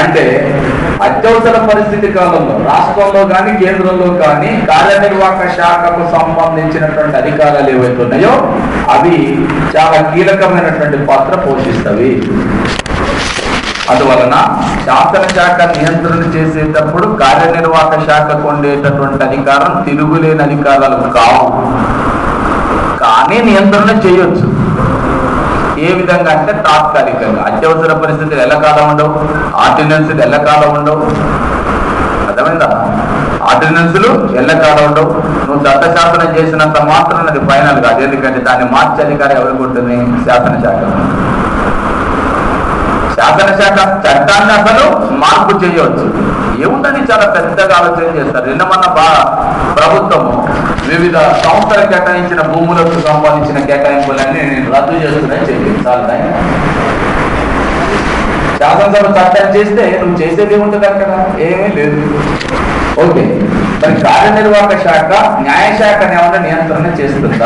అంటే అత్యవసర పరిస్థితి కాలంలో రాష్ట్రంలో కానీ కేంద్రంలో కానీ కార్యనిర్వాహక శాఖకు సంబంధించినటువంటి అధికారాలు ఏవైతే ఉన్నాయో అవి చాలా కీలకమైనటువంటి పాత్ర పోషిస్తవి అందువలన శాసనశాఖ నియంత్రణ చేసేటప్పుడు కార్యనిర్వాహక శాఖకు ఉండేటటువంటి అధికారం తిరుగులేని అధికారాలు కావు కానీ నియంత్రణ చేయొచ్చు ఏ విధంగా అంటే తాత్కాలికంగా అత్యవసర పరిస్థితులు ఎల్లకాలం ఉండవు ఆర్డినెన్సులు ఎల్లకాలం ఉండవు అర్థమైందా ఆర్డినెన్సులు ఎల్లకాలం ఉండవు నువ్వు చట్టశాసనం చేసినంత మాత్రం అది ఫైనల్ కాదు ఎందుకంటే దాన్ని మార్చే అధికారం ఎవరికి ఉంటుంది శాసనశాఖ శాసనశాఖ చట్టాన్ని అసలు మార్పు చేయవచ్చు ఏముందని చాలా పెద్దగా ఆలోచన చేస్తారు నిన్న మొన్న బా ప్రభుత్వము వివిధ సంస్థలకు కేటాయించిన భూములకు సంబంధించిన కేటాయింపులన్నీ నేను రద్దు చేస్తున్నాయి చెప్పింది చాలా శాసనసభ చట్టం చేస్తే నువ్వు చేసేది ఏముంటుంది అక్కడ ఏమీ లేదు ఓకే మరి కార్యనిర్వాహక శాఖ న్యాయశాఖని ఏమన్నా నియంత్రణ చేస్తుందా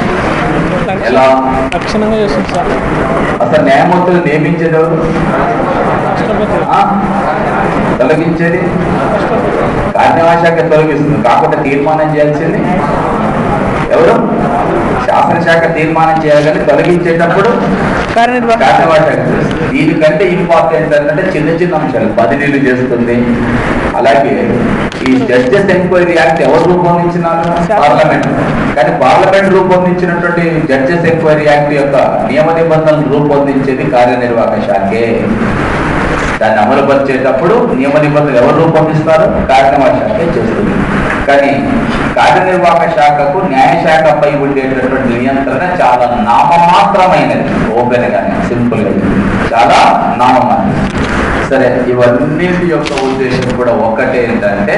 ఎలా లక్షణంగా చేస్తుంది సార్ అసలు న్యాయమూర్తులు నియమించేది ఎవరు రాష్ట్రపతి ఆ? తొలగించేది రాష్ట్రపతి కార్యనిర్వాహక శాఖ తొలగిస్తుంది కాకుండా తీర్మానం చేయాల్సింది ఎవరు శాసనశాఖ తీర్మానం చేయాలని తొలగించేటప్పుడు కార్యనిర్వాహక కార్యనిర్వాహక శాఖ చేస్తుంది. దీనికంటే ఇంపార్టెంట్ ఏంటంటే చిన్న చిన్న అంశాలు బదిలీలు చేస్తుంది అలాగే ఈ జస్టిస్ ఎంక్వైరీ యాక్ట్ ఎవరు రూపొందించినారు పార్లమెంట్ కానీ పార్లమెంట్ రూపొందించినటువంటి జడ్జెస్ ఎంక్వైరీ యాక్ట్ యొక్క నియమ నిబంధనలు రూపొందించేది కార్యనిర్వాహక శాఖే దాన్ని అమలుపరిచేటప్పుడు నియమ నిబంధనలు ఎవరు రూపొందిస్తారు కార్యనిర్వాహక శాఖే చేస్తుంది కానీ కార్యనిర్వాహక శాఖకు న్యాయశాఖపై ఉండేటటువంటి నియంత్రణ చాలా నామమాత్రమైనది ఓపెన్ గానే సింపుల్ గా చాలా నామమాత్రం సరే ఇవన్నిటి యొక్క ఉద్దేశం కూడా ఒక్కటే ఏంటంటే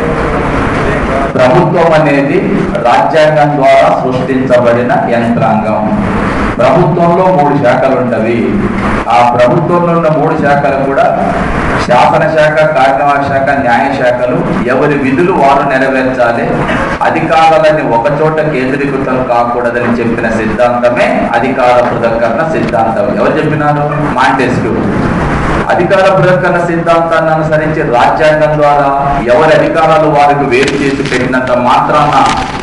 ప్రభుత్వం అనేది రాజ్యాంగం ద్వారా సృష్టించబడిన యంత్రాంగం ప్రభుత్వంలో మూడు శాఖలు ఉంటవి ఆ ప్రభుత్వంలో ఉన్న మూడు శాఖలు కూడా శాసన శాఖ కార్యనిర్వాహక శాఖ న్యాయ శాఖలు ఎవరి విధులు వారు నెరవేర్చాలి అధికారాలని ఒకచోట కేంద్రీకృతం కాకూడదని చెప్పిన సిద్ధాంతమే అధికార పృథక్కరణ సిద్ధాంతం ఎవరు చెప్పినారు మాంటెస్క్యూ అధికార బృహత్కరణ సిద్ధాంతాన్ని అనుసరించి రాజ్యాంగం ద్వారా ఎవరి అధికారాలు వారికి వేరు చేసి పెట్టినంత మాత్రాన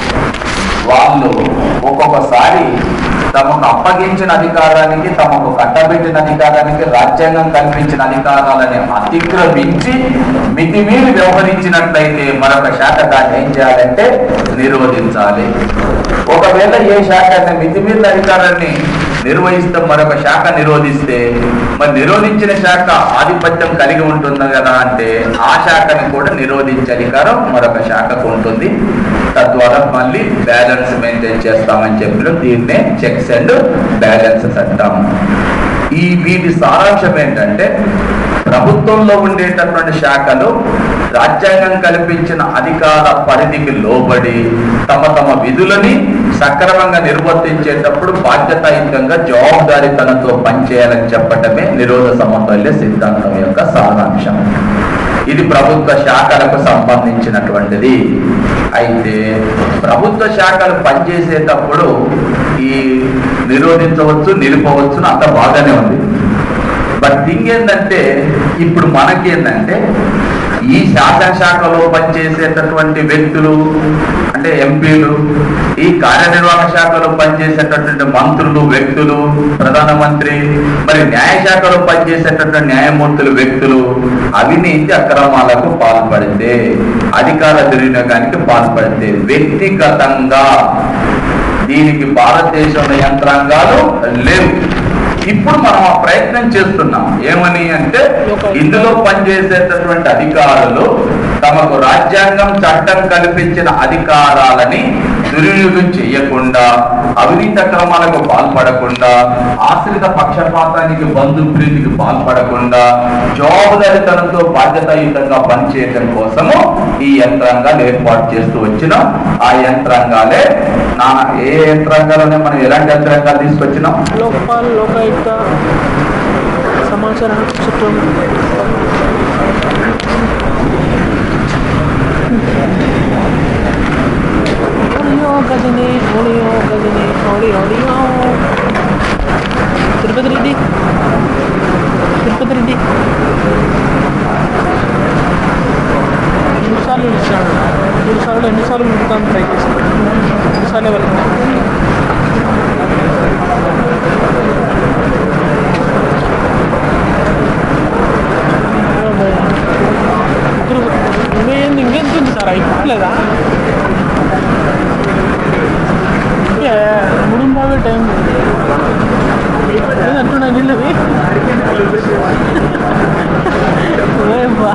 వాళ్ళు ఒక్కొక్కసారి తమకు అప్పగించిన అధికారానికి తమకు కట్టబెట్టిన అధికారానికి రాజ్యాంగం కల్పించిన అధికారాలని అతిక్రమించి మితిమీరి వ్యవహరించినట్లయితే మరొక శాఖ దాన్ని ఏం చేయాలంటే నిరోధించాలి ఒకవేళ ఏ శాఖ అయితే మితిమీరిన అధికారాన్ని నిర్వహిస్తే మరొక శాఖ నిరోధిస్తే మరి నిరోధించిన శాఖ ఆధిపత్యం కలిగి ఉంటుంది కదా అంటే ఆ శాఖని కూడా నిరోధించే అధికారం మరొక శాఖకు ఉంటుంది తద్వారా మళ్ళీ బ్యాలెన్స్ మెయింటైన్ చేస్తామని చెప్పిన దీన్నే చెక్స్ అండ్ బ్యాలెన్సెస్ అంటాం ఈ వీటి సారాంశం ఏంటంటే ప్రభుత్వంలో ఉండేటటువంటి శాఖలు రాజ్యాంగం కల్పించిన అధికార పరిధికి లోబడి తమ తమ విధులని సక్రమంగా నిర్వర్తించేటప్పుడు బాధ్యతాయుతంగా జవాబుదారీతనంతో పనిచేయాలని చెప్పటమే నిరోధ సమతుల్య సిద్ధాంతం యొక్క సారాంశం ఇది ప్రభుత్వ శాఖలకు సంబంధించినటువంటిది అయితే ప్రభుత్వ శాఖలు పనిచేసేటప్పుడు ఈ నిరోధించవచ్చు నిలుపవచ్చు అంత బాగానే ఉంది బట్ థింగ్ ఏంటంటే ఇప్పుడు మనకేంటంటే ఈ శాసనశాఖలో పనిచేసేటటువంటి వ్యక్తులు అంటే ఎంపీలు ఈ కార్యనిర్వాహక శాఖలో పనిచేసేటటువంటి మంత్రులు వ్యక్తులు ప్రధానమంత్రి మరి న్యాయశాఖలో పనిచేసేటటువంటి న్యాయమూర్తులు వ్యక్తులు అవినీతి అక్రమాలకు పాల్పడితే అధికార దుర్వినియోగానికి పాల్పడితే వ్యక్తిగతంగా దీనికి భారతదేశంలో యంత్రాంగాలు లేవు ఇప్పుడు మనం ఆ ప్రయత్నం చేస్తున్నాం ఏమని అంటే ఇందులో పనిచేసేటటువంటి అధికారులు తమకు రాజ్యాంగం చట్టం కల్పించిన అధికారాలని దుర్వినియోగం చేయకుండా అవినీతి అక్రమాలకు పాల్పడకుండా ఆశ్రిత పక్షపాతానికి బంధు ప్రీతికి పాల్పడకుండా జవాబుదారితనంతో బాధ్యతాయుతంగా పనిచేయటం కోసము ఈ యంత్రాంగాలు ఏర్పాటు చేస్తూ వచ్చినాం ఆ యంత్రాంగాలే నా ఏ యంత్రాంగాలనే మనం ఎలాంటి యంత్రాంగాలు తీసుకొచ్చినాం లోకపాల్ లోకాయుక్త సమాచార చట్టం audio Ghajini audio Ghajini audio audio Tirupati Reddy Tirupati Reddy ఎన్నిసార్లు ఇచ్చాడు మూడు సార్లు ఎన్నిసార్లు ముందుతాను ట్రై చేశాను ఎన్నిసార్లు వెళ్తున్నాను ముగ్గురు ఇంకేంది ఇంకెంత ఉంది సార్ అయిపోలేదా ఇంకే మూడు బాగా టైం అంటున్నా నీళ్ళవి బా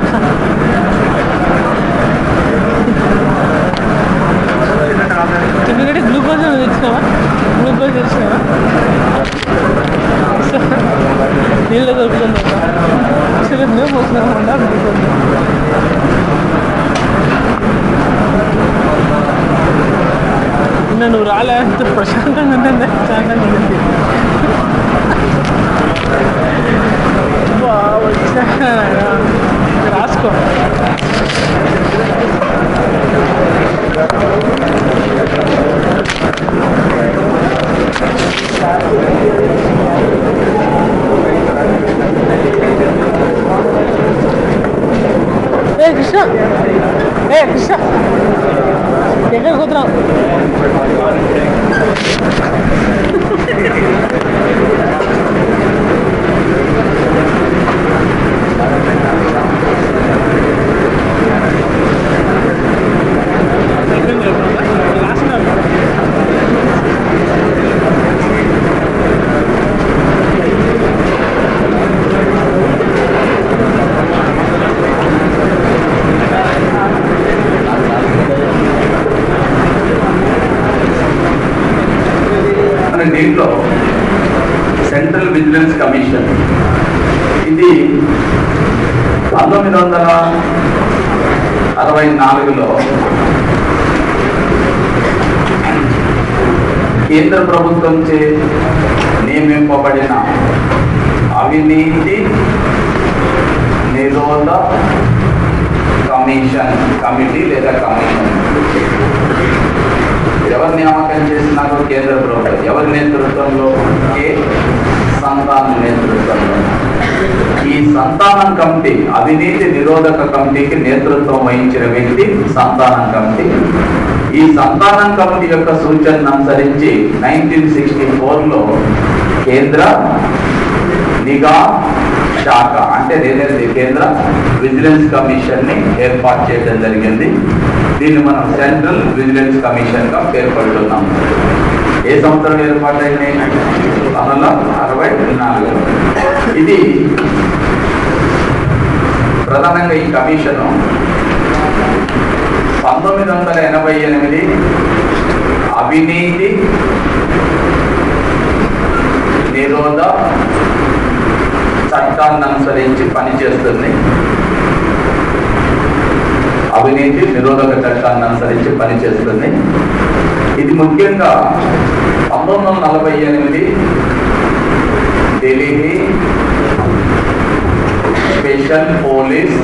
ఎందుకంటే గ్లూకోజ్ ఏమైనా తెచ్చినావా గ్లూకోజ్ తెచ్చినావా నీళ్ళ దొరుకుతుంది అసలు మేము పోతున్నామన్నా గ్లూకోజ్ నిన్న నువ్వు రాలే అంత ప్రశాంతంగా ఉంటుంది ప్రశాంతంగా ఉంటుంది బా, వచ్చా రాసుకో ఏ కృష్ణ ఏ కృష్ణ ఎక్కడికి పోతున్నావు మన దీంట్లో సెంట్రల్ విజిలెన్స్ కమిషన్ ఇది పంతొమ్మిది వందల అరవై నాలుగులో కేంద్ర ప్రభుత్వంచే నియమింపబడిన అవినీతి నిరోధ కమిషన్ కమిటీ లేదా కమిషన్ ఎవరు నియామకం చేసినారు కేంద్ర ప్రభుత్వం ఎవరి నేతృత్వంలో కే సంతానం నేతృత్వంలో ఈ సంతానం కమిటీ అవినీతి నిరోధక కమిటీకి నేతృత్వం వహించిన వ్యక్తి సంతానం కమిటీ ఈ సంతానం కమిటీ యొక్క సూచనను అనుసరించి నైన్టీన్ సిక్స్టీ ఫోర్లో కేంద్ర నిఘా శాఖ అంటే ఏదైతే కేంద్ర విజిలెన్స్ కమిషన్ ని ఏర్పాటు చేయడం జరిగింది దీన్ని మనం సెంట్రల్ విజిలెన్స్ కమిషన్ గా పేర్కొంటున్నాం ఏ సంవత్సరం ఏర్పాటైంది పంతొమ్మిది అరవై నాలుగు ఇది ప్రధానంగా ఈ కమిషను పంతొమ్మిది వందల ఎనభై ఎనిమిది అవినీతి నిరోధ చట్టాన్ని అనుసరించి పనిచేస్తుంది అవినీతి నిరోధక చట్టాన్ని అనుసరించి పనిచేస్తుంది ఇది ముఖ్యంగా పంతొమ్మిది వందల నలభై ఎనిమిది ఢిల్లీ స్పెషల్ పోలీస్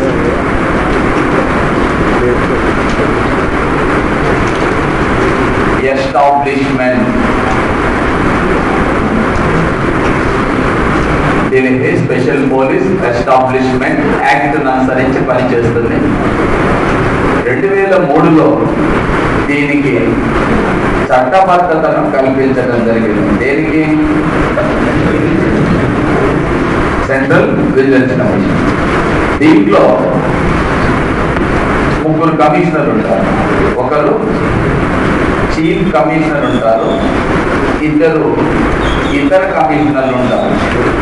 ఎస్టాబ్లిష్మెంట్ దీనికి స్పెషల్ పోలీస్ ఎస్టాబ్లిష్మెంట్ యాక్ట్ అనుసరించి పనిచేస్తుంది రెండు వేల మూడులో దీనికి చట్టబద్ధతను కల్పించడం జరిగింది దేనికి సెంట్రల్ విజిలెన్స్ కమిషన్ దీంట్లో ముగ్గురు కమిషనర్ ఉంటారు ఒకరు చీఫ్ కమిషనర్ ఉంటారు ఇద్దరు ఇతర కమిషనర్లు ఉంటారు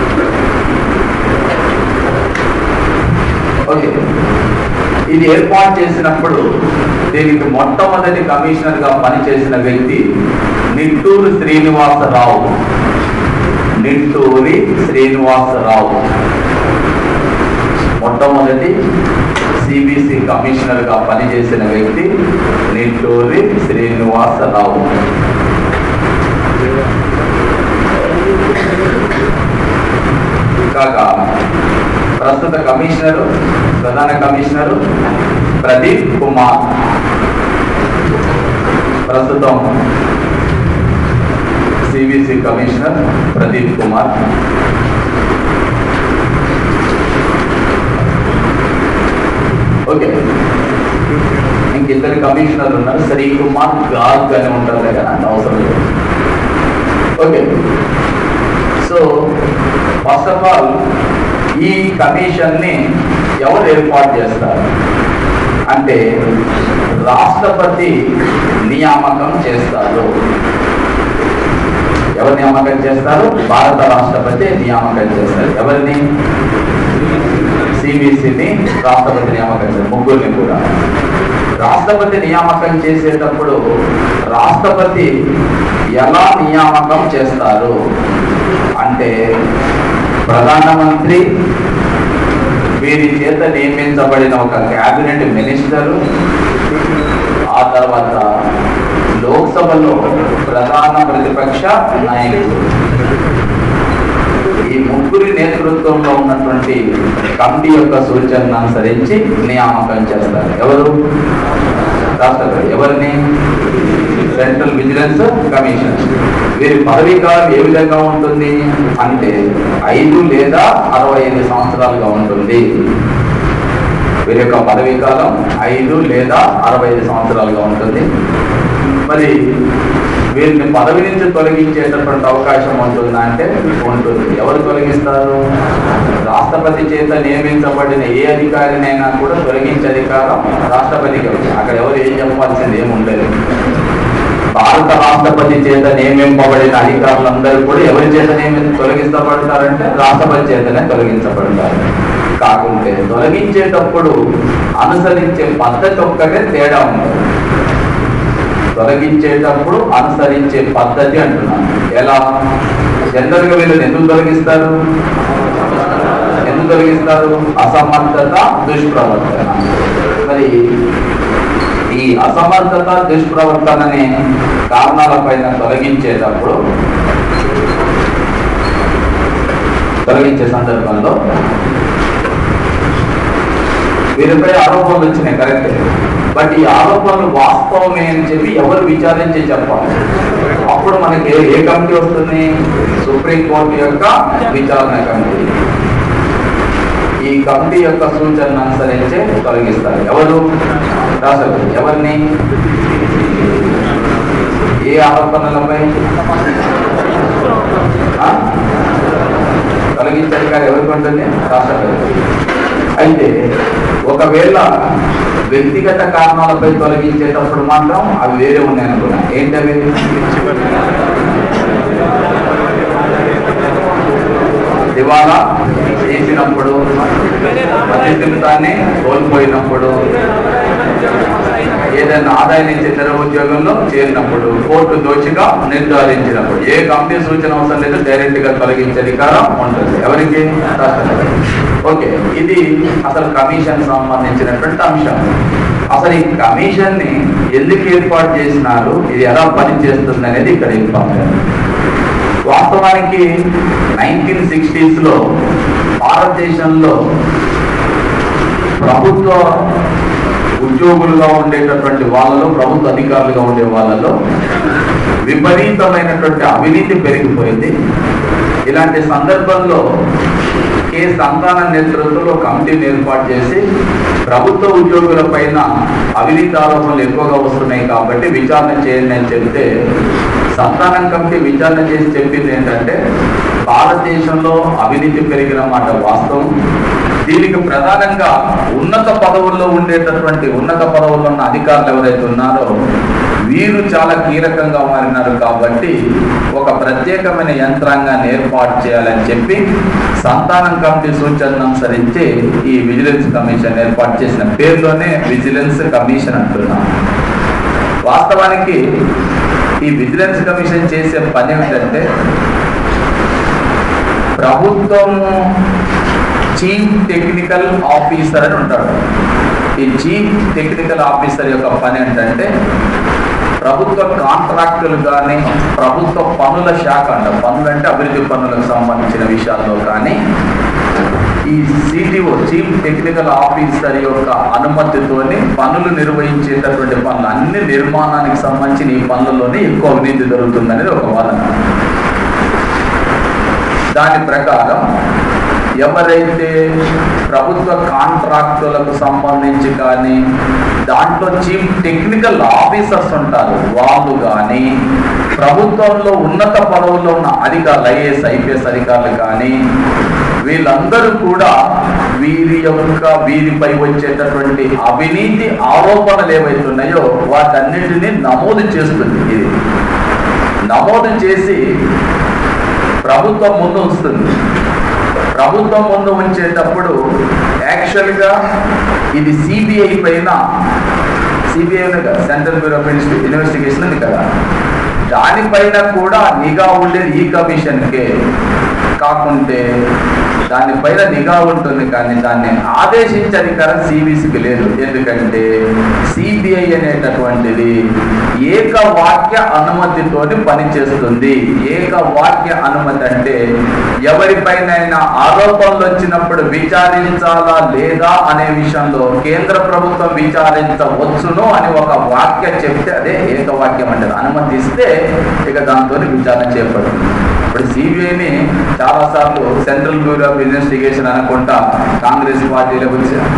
ఓకే ఇది ఏర్పాటు చేసినప్పుడు దీనికి మొట్టమొదటి కమిషనర్ గా పనిచేసిన వ్యక్తి నిట్టూరు శ్రీనివాసరావు నిట్టూరి శ్రీనివాసరావు మొట్టమొదటి సిబిసి కమిషనర్ గా పనిచేసిన వ్యక్తి నిట్టూరి శ్రీనివాసరావు కాగా ప్రస్తుత కమిషనరు ప్రధాన కమిషనరు ప్రదీప్ కుమార్ ప్రస్తుతం CBC commissioner Pradeep Kumar okay ఇంక ఇద్దరు కమిషనర్లు ఉన్నారు శ్రీకుమార్ గార్గ్ అని ఉంటారు కదా అంత అవసరం లేదు okay so first of all ఈ కమిషన్ని ఎవరు ఏర్పాటు చేస్తారు అంటే రాష్ట్రపతి నియామకం చేస్తారు ఎవరు నియామకం చేస్తారు భారత రాష్ట్రపతి నియామకం చేస్తారు ఎవరిని సిబిసిని రాష్ట్రపతి నియామకం చేస్తారు ముగ్గురిని కూడా రాష్ట్రపతి నియామకం చేసేటప్పుడు రాష్ట్రపతి ఎలా నియామకం చేస్తారు అంటే ప్రధానమంత్రి వీరి చేత నియమించబడిన ఒక క్యాబినెట్ మినిస్టరు ఆ తర్వాత లోక్సభలో ప్రధాన ప్రతిపక్ష నాయకుడు ఈ ముగ్గురి నేతృత్వంలో ఉన్నటువంటి కమిటీ యొక్క సూచనను అనుసరించి నియామకం చేస్తారు ఎవరు రాష్ట్రపతి ఎవరిని సెంట్రల్ విజిలెన్స్ కమిషన్ వీరి పదవీ కాలం ఏ విధంగా ఉంటుంది అంటే ఐదు లేదా అరవై ఐదు సంవత్సరాలుగా ఉంటుంది వీరి యొక్క పదవీ కాలం ఐదు లేదా అరవై ఐదు సంవత్సరాలుగా ఉంటుంది మరి వీరిని పదవి నుంచి తొలగించేటటువంటి అవకాశం ఉంటుందా అంటే ఉంటుంది ఎవరు తొలగిస్తారు రాష్ట్రపతి చేత నియమించబడిన ఏ అధికారినైనా కూడా తొలగించే అధికారం రాష్ట్రపతికి ఉంది అక్కడ ఎవరు ఏం చెప్పాల్సింది ఏమి ఉండదు భారత రాష్ట్రపతి చేత నియమింపబడిన అధికారులందరూ కూడా ఎవరి చేత నియమి తొలగించబడతారంటే రాష్ట్రపతి చేతనే తొలగించబడతారు కాకుంటే తొలగించేటప్పుడు అనుసరించే పద్ధతి ఒక్కటే తేడా ఉంటుంది తొలగించేటప్పుడు అనుసరించే పద్ధతి అంటున్నాను ఎలా జనరల్గా వీళ్ళని ఎందుకు తొలగిస్తారు ఎందుకు తొలగిస్తారు అసమర్థత దుష్ప్రవర్తన మరి ఈ అసమర్థత దుష్ప్రవర్తనని కారణాలపైన తొలగించేటప్పుడు తొలగించే సందర్భంలో వీరిపై ఆరోపణలు వచ్చినాయి కరెక్ట్ బట్ ఈ ఆరోపణలు వాస్తవమే అని చెప్పి ఎవరు విచారించి చెప్పాలి అప్పుడు మనకి ఏ- ఏ కమిటీ వస్తుంది సుప్రీంకోర్టు యొక్క విచారణ కమిటీ ఈ కమిటీ యొక్క సూచనను అనుసరించే తొలగిస్తారు ఎవరు రాష్ట్రపతి ఎవరిని ఏ ఆరోపణలపై ఆ? తొలగించే అధికారం ఎవరికి ఉంటుంది రాష్ట్రపతి అయితే ఒకవేళ వ్యక్తిగత కారణాలపై తొలగించేటప్పుడు మాత్రం అవి వేరే ఉన్నాయి అనుకున్నా ఏంటవి దివాలా చేసినప్పుడు మధ్యస్థితాన్ని కోల్పోయినప్పుడు ఏదైనా ఆదాయం ఇచ్చే తెర ఉద్యోగంలో చేరినప్పుడు కోర్టు దోషిగా నిర్ధారించినప్పుడు ఏ కంపెనీ సూచన అవసరం లేదు డైరెక్ట్ గా తొలగించే అధికారం ఉంటుంది ఎవరికి రాష్ట్రపతి ఓకే ఇది అసలు కమిషన్ సంబంధించినటువంటి అంశం అసలు ఈ కమిషన్ ని ఎందుకు ఏర్పాటు చేసినారు ఇది ఎలా పనిచేస్తుంది అనేది ఇక్కడ ఇంపార్టెంట్ వాస్తవానికి నైన్టీన్ సిక్స్టీస్ లో భారతదేశంలో ప్రభుత్వ ఉద్యోగులుగా ఉండేటటువంటి వాళ్ళలో ప్రభుత్వ అధికారులుగా ఉండే వాళ్ళలో విపరీతమైనటువంటి అవినీతి పెరిగిపోయింది ఇలాంటి సందర్భంలో కె సంతాన నేతృత్వంలో కమిటీని ఏర్పాటు చేసి ప్రభుత్వ ఉద్యోగుల పైన అవినీతి ఆరోపణలు ఎక్కువగా వస్తున్నాయి కాబట్టి విచారణ చేయండి అని చెప్తే సంతానం కమిటీ విచారణ చేసి చెప్పింది ఏంటంటే భారతదేశంలో అవినీతి పెరిగిన మాట వాస్తవం దీనికి ప్రధానంగా ఉన్నత పదవుల్లో ఉండేటటువంటి ఉన్నత పదవుల్లో ఉన్న అధికారులు ఎవరైతే ఉన్నారో వీరు చాలా కీలకంగా మారినారు కాబట్టి ఒక ప్రత్యేకమైన యంత్రాంగాన్ని ఏర్పాటు చేయాలని చెప్పి సంతానం కమిటీ సూచనను అనుసరించి ఈ విజిలెన్స్ కమిషన్ ఏర్పాటు చేసిన పేరులోనే విజిలెన్స్ కమిషన్ అంటున్నాం వాస్తవానికి ఈ విజిలెన్స్ కమిషన్ చేసే పని ఏమిటంటే ప్రభుత్వము చీఫ్ టెక్నికల్ ఆఫీసర్ అని ఉంటాడు ఈ చీఫ్ టెక్నికల్ ఆఫీసర్ యొక్క పని ఏంటంటే ప్రభుత్వ కాంట్రాక్టులు కానీ ప్రభుత్వ పనుల శాఖ అంట పనులు అంటే అభివృద్ధి పనులకు సంబంధించిన విషయాల్లో కానీ ఈ సిటిఓ చీఫ్ టెక్నికల్ ఆఫీసర్ యొక్క అనుమతితోని పనులు నిర్వహించేటటువంటి పనులు అన్ని నిర్మాణానికి సంబంధించిన ఈ పనుల్లోనే ఎక్కువ అవినీతి జరుగుతుందనేది ఒక వాదన దాని ప్రకారం ఎవరైతే ప్రభుత్వ కాంట్రాక్టులకు సంబంధించి కానీ దాంట్లో చీఫ్ టెక్నికల్ ఆఫీసర్స్ ఉంటారు వాళ్ళు కానీ ప్రభుత్వంలో ఉన్నత పదవుల్లో ఉన్న అధికారులు ఐఏఎస్ ఐపీఎస్ అధికారులు కానీ వీళ్ళందరూ కూడా వీరి యొక్క వీరిపై వచ్చేటటువంటి అవినీతి ఆరోపణలు ఏవైతే ఉన్నాయో వాటన్నిటిని నమోదు చేస్తుంది ఇది నమోదు చేసి ప్రభుత్వం ముందు ఉంచుతుంది ప్రభుత్వం ముందు ఉంచేటప్పుడు యాక్చువల్గా ఇది సిబిఐ పైన సిబిఐ ఉంది కదా సెంట్రల్ బ్యూరో ఆఫ్ ఇన్వెస్టిగేషన్ ఉంది కదా దానిపైన కూడా నిఘా ఉండేది ఈ కమిషన్కే కాకుంటే దానిపైన నిఘా ఉంటుంది కానీ దాన్ని ఆదేశించే అధికారం సిబిసికి లేదు ఎందుకంటే సిబిఐ అనేటటువంటిది ఏకవాక్య అనుమతితోని పనిచేస్తుంది ఏకవాక్య అనుమతి అంటే ఎవరిపైనైనా ఆరోపణలు వచ్చినప్పుడు విచారించాలా లేదా అనే విషయంలో కేంద్ర ప్రభుత్వం విచారించవచ్చును అని ఒక వాక్య చెప్తే అదే ఏకవాక్యం అంటారు అనుమతి ఇస్తే ఇక దాంతో విచారణ చేపడుతుంది ఇప్పుడు సిబిఐని చాలాసార్లు సెంట్రల్ బ్యూరో ఆఫ్ ఇన్వెస్టిగేషన్ అనుకుంటా కాంగ్రెస్ పార్టీలో వచ్చారు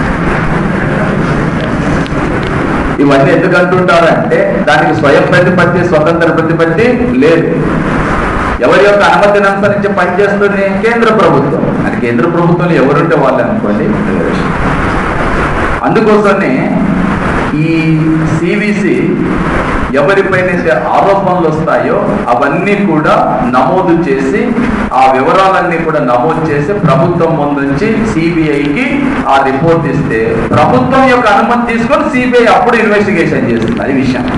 ఇవన్నీ ఎందుకు అంటుంటారంటే దానికి స్వయం ప్రతిపత్తి స్వతంత్ర ప్రతిపత్తి లేదు ఎవరి యొక్క అనుమతిని అనుసరించి పనిచేస్తుంది కేంద్ర ప్రభుత్వం అది కేంద్ర ప్రభుత్వంలో ఎవరుంటే వాళ్ళు అనుకోండి అందుకోసమే ఈ సివిసి ఎవరిపైనైతే ఆరోపణలు వస్తాయో అవన్నీ కూడా నమోదు చేసి ఆ వివరాలన్నీ కూడా నమోదు చేసి ప్రభుత్వం ముందు నుంచి సిబిఐకి ఆ రిపోర్ట్ ఇస్తే ప్రభుత్వం యొక్క అనుమతి తీసుకొని సిబిఐ అప్పుడు ఇన్వెస్టిగేషన్ చేస్తుంది అది విషయం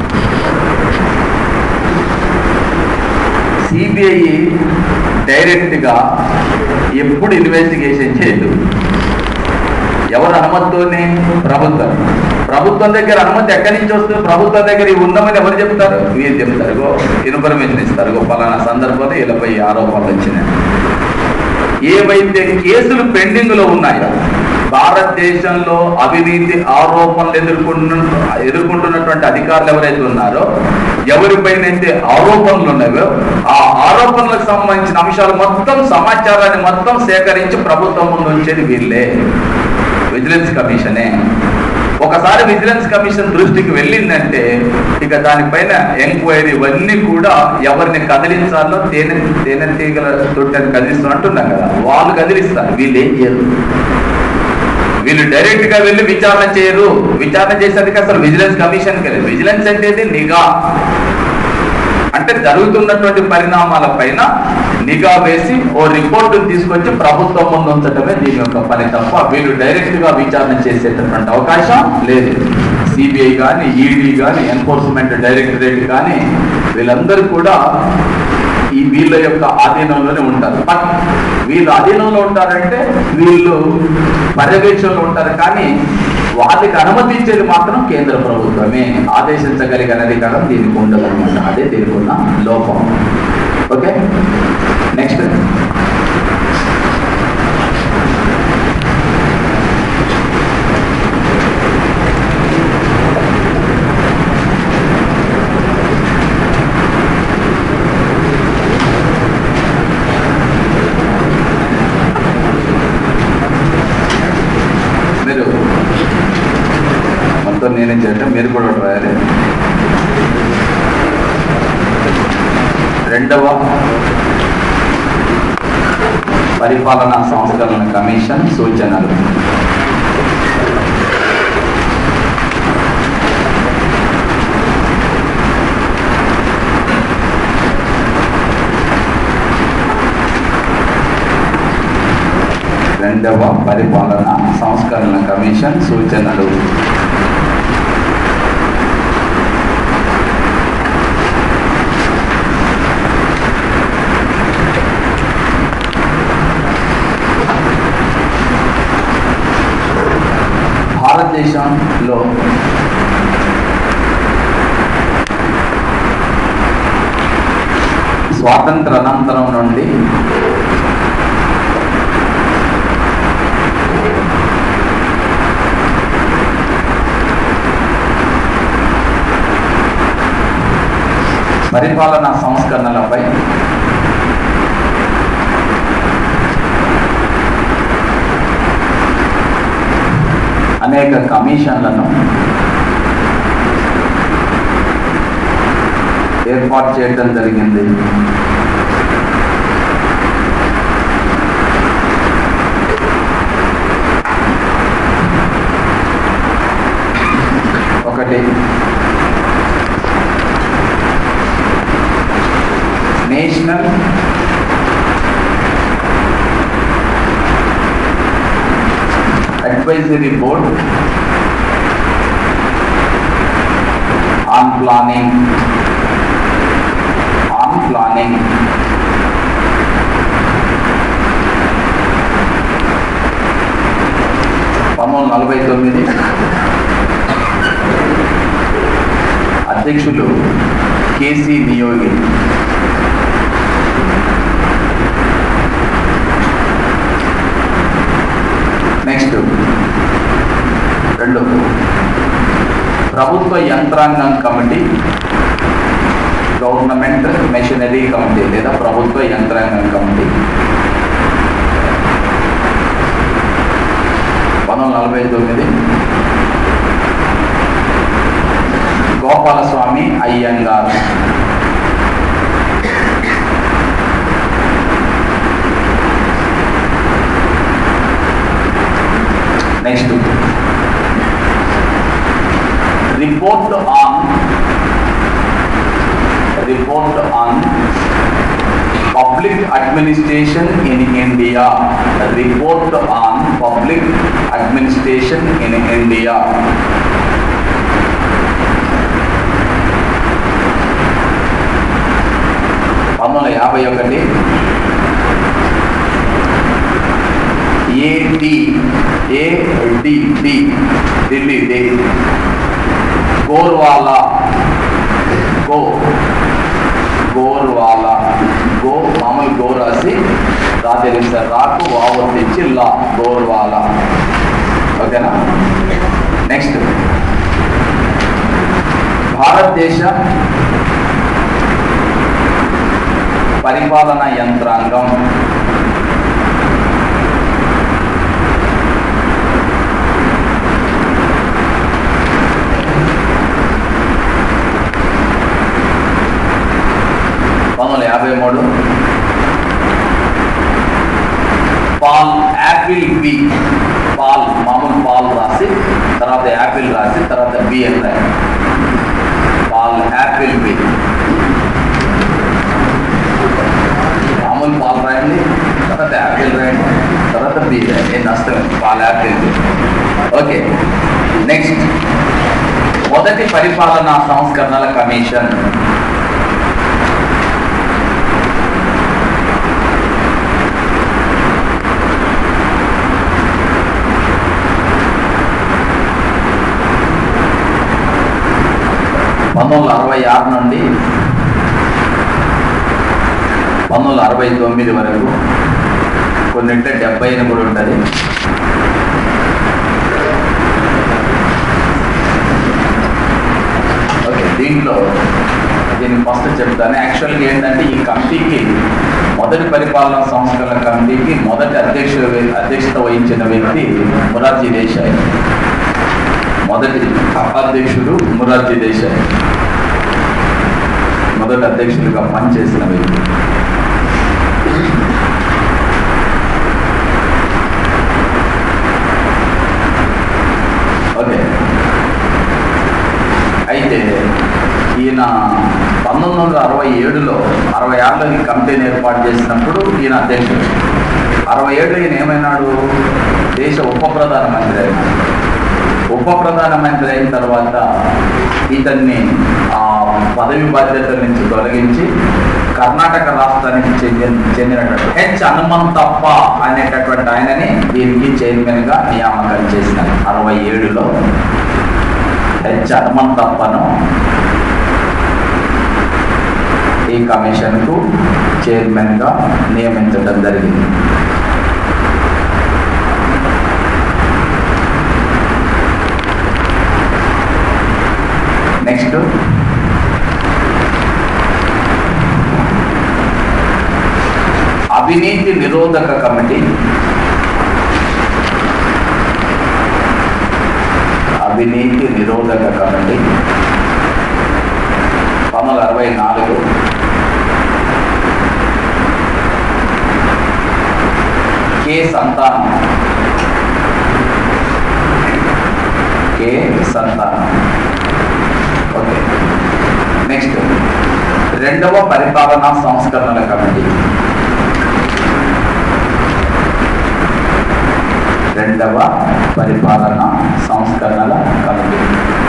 సిబిఐ డైరెక్ట్గా ఎప్పుడు ఇన్వెస్టిగేషన్ చేయదు ఎవరు అనుమతితోనే ప్రభుత్వం ప్రభుత్వం దగ్గర అనుమతి ఎక్కడి నుంచి వస్తుంది ప్రభుత్వం దగ్గర ఇవి ఉందామని ఎవరు చెప్తారు వీరు చెప్తారు గో ఇన్ఫర్మేషన్ ఇస్తారు గో పలానా సందర్భంలో వీళ్ళపై ఈ ఆరోపణలు వచ్చినాయి ఏవైతే కేసులు పెండింగ్ లో ఉన్నాయో భారతదేశంలో అవినీతి ఆరోపణలు ఎదుర్కొన్న ఎదుర్కొంటున్నటువంటి అధికారులు ఎవరైతే ఉన్నారో ఎవరిపైనైతే ఆరోపణలు ఉన్నాయో ఆ ఆరోపణలకు సంబంధించిన అంశాలు మొత్తం సమాచారాన్ని మొత్తం సేకరించి ప్రభుత్వం ముందు ఉంచేది వీళ్ళే విజిలెన్స్ కమిషనే ఒకసారి విజిలెన్స్ కమిషన్ దృష్టికి వెళ్ళిందంటే ఇక దానిపైన ఎంక్వైరీ ఇవన్నీ కూడా ఎవరిని కదిలించాలో తేనె తేనె తీగల తొట్టని కదిలిస్తూ అంటున్నాం కదా వాళ్ళు కదిలిస్తారు వీళ్ళు ఏం చేయరు వీళ్ళు డైరెక్ట్ గా వెళ్ళి విచారణ చేయరు విచారణ చేసేందుకు అసలు విజిలెన్స్ కమిషన్ కి విజిలెన్స్ అంటే ఏంటి? నిఘా అంటే జరుగుతున్నటువంటి పరిణామాల పైన నిఘా వేసి ఓ రిపోర్ట్ తీసుకొచ్చి ప్రభుత్వం ముందు ఉంచడమే దీని యొక్క పని తప్ప వీళ్ళు డైరెక్ట్ గా విచారణ చేసేటటువంటి అవకాశం లేదు సిబిఐ కానీ ఈడీ కానీ ఎన్ఫోర్స్మెంట్ డైరెక్టరేట్ కానీ వీళ్ళందరూ కూడా ఈ వీళ్ళ యొక్క ఆధీనంలోనే ఉంటారు బట్ వీళ్ళు ఆధీనంలో ఉంటారంటే వీళ్ళు పర్యవేక్షణలో ఉంటారు కానీ వాళ్ళకి అనుమతించేది మాత్రం కేంద్ర ప్రభుత్వమే ఆదేశించగలిగిన అధికారం దీనికి ఉండదు అనమాట అదే దీనికి ఉన్న లోపం ఓకే నెక్స్ట్ మీరు మొత్తం నేనే చేయటం మీరు కూడా ఒకటి రాయాలి రెండవ పరిపాలనా సంస్కరణ కమిషన్ సూచనలు రెండవ పరిపాలన సంస్కరణ కమిషన్ సూచనలు భారతదేశంలో స్వాతంత్ర అనంతరం నుండి పరిపాలనా సంస్కరణలపై అనేక కమిషన్లను ఏర్పాటు చేయడం జరిగింది ఒకటి national advisory board on planning on planning పంతొమ్మిది నలభై తొమ్మిది అధ్యక్షులు కేసీ నియోగి నెక్స్ట్ రెండు ప్రభుత్వ యంత్రాంగం కమిటీ గవర్నమెంట్ మెషినరీ కమిటీ లేదా ప్రభుత్వ యంత్రాంగం కమిటీ పంతొమ్మిది నలభై తొమ్మిది Gopalaswami Ayyangar next report on report on public administration in India report on public administration in India పంతొమ్మిది వందల యాభై ఒకటి ఏడి ఏడి డి ఢిల్లీ డే గోర్వాలా గో గోర్వాలా గో మామూలు గో రాసి రా తెలుస్తారు రాకు వావు తెచ్చి లా గోర్వాలా ఓకేనా నెక్స్ట్ భారతదేశ పరిపాలన యంత్రాంగం పంతొమ్మిది వందల యాభై మూడు పాల్ యాపిల్ బి పాల్ మామూలు పాల్ రాసి తర్వాత యాపిల్ రాసి తర్వాత బి అని రాయాలి పాల్ యాపిల్ బి మామూలు పాలు రాయండి తర్వాత యాపిల్ రాయండి తర్వాత బి రాయండి ఏం నష్టం లేదు. Paul Appleby okay next మొదటి పరిపాలనా సంస్కరణల కమిషన్ పంతొమ్మిది వందల అరవై ఆరు నుండి పంతొమ్మిది వందల అరవై తొమ్మిది వరకు కొన్నింటే డెబ్బై అని కూడా ఉంటుంది ఓకే దీంట్లో దీన్ని ఫస్ట్ చెప్తాను యాక్చువల్గా ఏంటంటే ఈ కమిటీకి మొదటి పరిపాలనా సంస్థల కమిటీకి మొదటి అధ్యక్షుడు అధ్యక్షత వహించిన వ్యక్తి మొరార్జీ దేశాయ్ మొదటి అధ్యక్షుడు మొరార్జీ దేశాయ్ మొదటి అధ్యక్షుడిగా పనిచేసిన వ్యక్తి ఓకే అయితే ఈయన పంతొమ్మిది వందల అరవై ఏడులో అరవై ఆరులో ఈ కమిటీని ఏర్పాటు చేసినప్పుడు ఈయన అధ్యక్షుడు అరవై ఏడులో ఈయన ఏమైనాడు దేశ ఉప ప్రధానమంత్రి అయినాడు ఉప ప్రధానమంత్రి అయిన తర్వాత ఇతన్ని ఆ పదవి బాధ్యతల నుంచి తొలగించి కర్ణాటక రాష్ట్రానికి చెందిన చెందినటువంటి హెచ్ హనుమంతప్ప అనేటటువంటి ఆయనని దీనికి చైర్మన్ గా నియామకం చేసినారు అరవై ఏడులో హెచ్ హనుమంతప్పను ఈ కమిషన్కు చైర్మన్గా నియమించడం జరిగింది నెక్స్ట్ అవినీతి నిరోధక కమిటీ అవినీతి నిరోధక కమిటీ పంతొమ్మిది వందల అరవై నాలుగు కే సంతానం కే సంతానం ఓకే నెక్స్ట్ రెండవ పరిపాలనా సంస్కరణల కమిటీ రెండవ పరిపాలన సంస్కరణల కమిటీ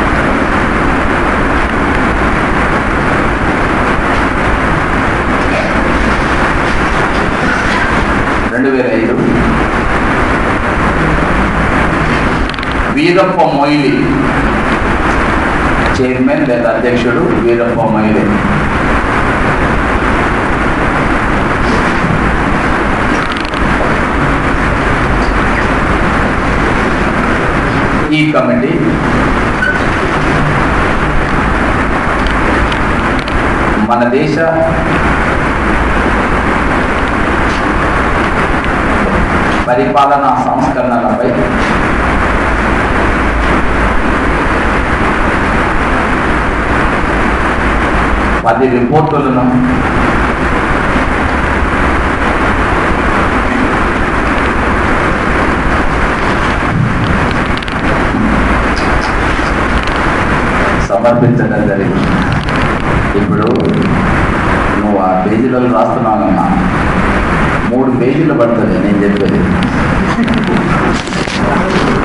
రెండు వేల ఐదు వీరప్ప మొయిలి చైర్మన్ లేదా అధ్యక్షుడు వీరప్ప మొయిలి ఈ కమిటీ మన దేశ పరిపాలనా సంస్కరణలపై పది రిపోర్టులను సమర్పించడం జరిగింది ఇప్పుడు నువ్వు ఆ పేజీలలో రాస్తున్నావమ్మా మూడు పేజీలు పడుతుంది నేను చెప్పేది